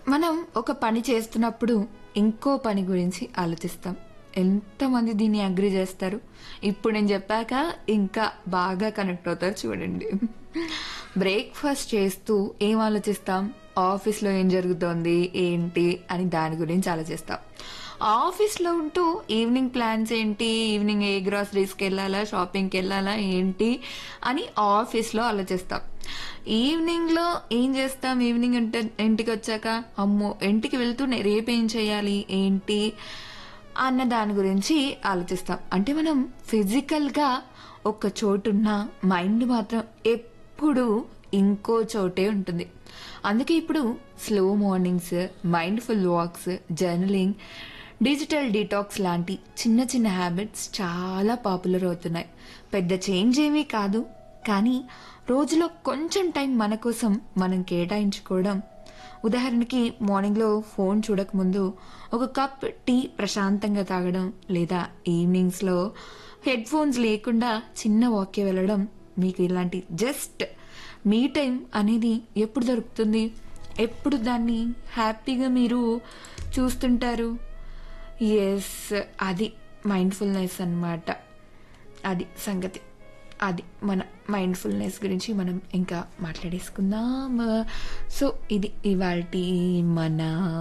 మనం ఒక పని చేస్తున్నప్పుడు ఇంకో పని గురించి ఆలోచిస్తాం ఎంతమంది దీన్ని అగ్రి చేస్తారు ఇప్పుడు నేను చెప్పాక ఇంకా బాగా కనెక్ట్ అవుతారు చూడండి బ్రేక్ఫాస్ట్ చేస్తూ ఏం ఆలోచిస్తాం ఆఫీస్లో ఏం జరుగుతోంది ఏంటి అని దాని గురించి ఆలోచిస్తాం ఆఫీస్లో ఉంటూ ఈవినింగ్ ప్లాన్స్ ఏంటి ఈవినింగ్ ఏ గ్రాసరీస్కి వెళ్ళాలా షాపింగ్కి వెళ్ళాలా ఏంటి అని ఆఫీస్లో ఆలోచిస్తాం ఈవినింగ్లో ఏం చేస్తాం ఈవినింగ్ అంటే ఇంటికి వచ్చాక అమ్మో ఇంటికి వెళ్తూనే రేపు ఏం చేయాలి ఏంటి అన్న దాని గురించి ఆలోచిస్తాం అంటే మనం ఫిజికల్గా ఒక చోటున్న మైండ్ మాత్రం ఎప్పుడు ఇంకో చోటే ఉంటుంది అందుకే ఇప్పుడు slow mornings mindful walks journaling digital detox లాంటి చిన్న చిన్న హ్యాబిట్స్ చాలా పాపులర్ అవుతున్నాయి పెద్ద చేంజ్ ఏమీ కాదు కానీ రోజులో కొంచెం టైం మన కోసం మనం కేటాయించుకోవడం ఉదాహరణకి మార్నింగ్లో ఫోన్ చూడకముందు ఒక కప్ టీ ప్రశాంతంగా తాగడం లేదా ఈవినింగ్స్లో హెడ్ ఫోన్స్ లేకుండా చిన్న వాక్కి వెళ్ళడం మీకు ఇలాంటి జస్ట్ మీ టైం అనేది ఎప్పుడు దొరుకుతుంది ఎప్పుడు దాన్ని హ్యాపీగా మీరు చూస్తుంటారు ఎస్ అది మైండ్ఫుల్నెస్ అన్నమాట అది సంగతి అది మన మైండ్ఫుల్నెస్ గురించి మనం ఇంకా మాట్లాడేసుకుందాం సో ఇది ఇవాళ మన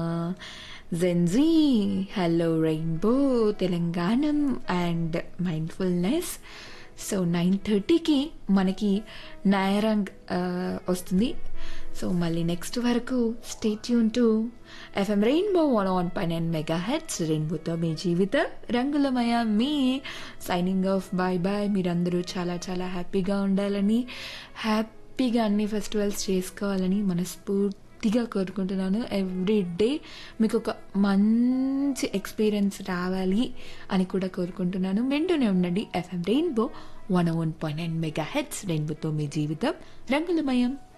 Gen Z hello Rainbow Telangana and mindfulness so nine థర్టీకి మనకి నయరంగ్ వస్తుంది సో మళ్ళీ నెక్స్ట్ వరకు stay tune to FM Rainbow one on nine and megahertz రెయిన్బోతో మీ జీవిత రంగులమయ మీ సైనింగ్ ఆఫ్ బాయ్ బాయ్ మీరందరూ చాలా చాలా హ్యాపీగా ఉండాలని హ్యాపీగా అన్ని ఫెస్టివల్స్ చేసుకోవాలని మనస్ఫూర్తిగా కోరుకుంటున్నాను ఎవ్రీ డే మీకు ఒక మంచి ఎక్స్పీరియన్స్ రావాలి అని కూడా కోరుకుంటున్నాను వింటూనే ఉండండి FM Rainbow one one point nine megahertz రెయిన్బోతో మీ జీవితం రంగులమయం